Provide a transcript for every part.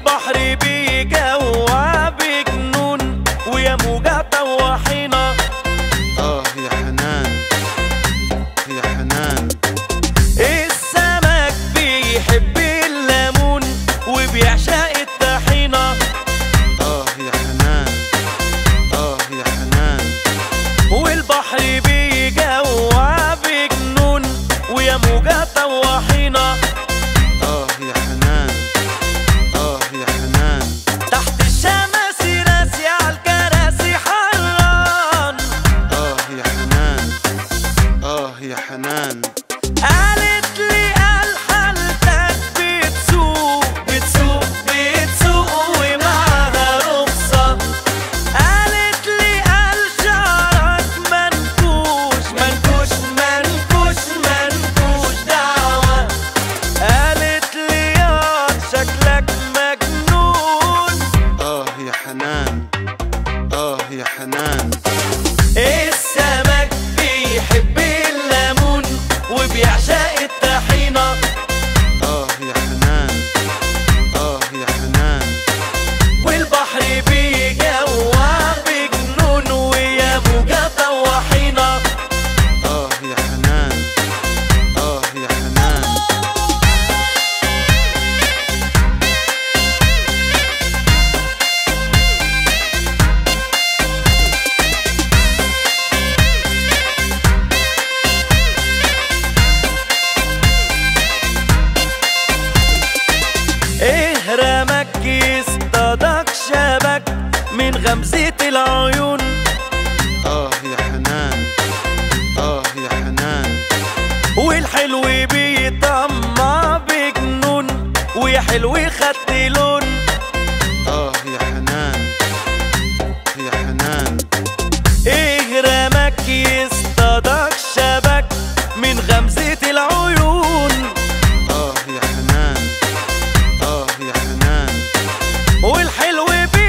والبحر بيجوع بجنون ويا موجة طواحينا اه يا حنان يا حنان السمك بيحب الليمون وبيعشق الطحينة اه يا حنان اه يا حنان والبحر بيجوع بجنون ويا موجة طواحينا اه يا حنان اه يا حنان تحت الشمس راسي عالكراسي حران اه يا حنان اه يا حنان قالت لي قال حالتك بتسوق بتسوق بتسوق ومعاها رخصة قالت لي قال شعرك منكوش منكوش منكوش منكوش دعوة قالت لي يا شكلك مجنون اه يا حنان اه يا حنان السمك بيحب الليمون وبيعشق الطحينة اه يا حنان اه يا حنان والبحر بيجوع بجنون ويا موجة طواحينة اه يا حنان اه يا حنان ايه رمك يصطادك شبك من غمزة العيون اه يا حنان اه يا حنان والحلو بيطمع بجنون ويا حلو خدت لون اه يا حنان يا حنان ايه رمك يصطادك شبك من غمزة العيون اه يا حنان اه يا حنان والحلو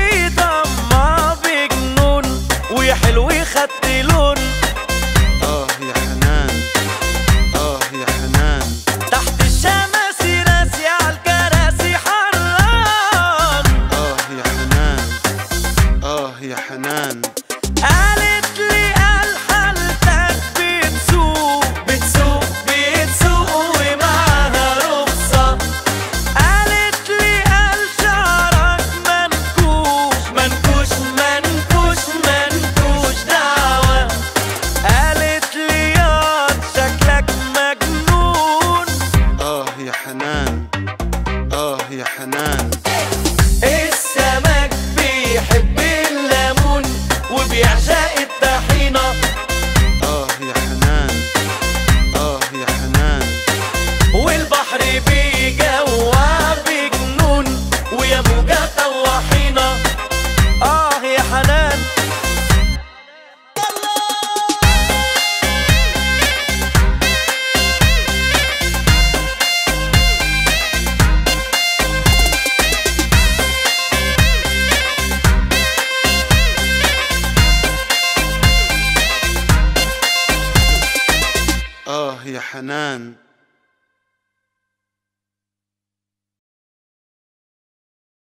بيطمع بجنون ويا حلو خدت لون اه يا حنان اه يا حنان تحت الشمس راسي عالكراسي حران اه يا حنان اه يا حنان قالت لي قال حالتك بتسوق بتسوق بتسوق ومعاها رخصة قالت لي قال شعرك منكوش منكوش منكوش منكوش دعوة قالت لي يا شكلك مجنون اه يا حنان اه يا حنان السمك بيحب الليمون وبيعشق الطحينة اه يا حنان اه يا حنان والبحر بيجوع بجنون ويا موجة طواحينة اه يا حنان اه يا حنان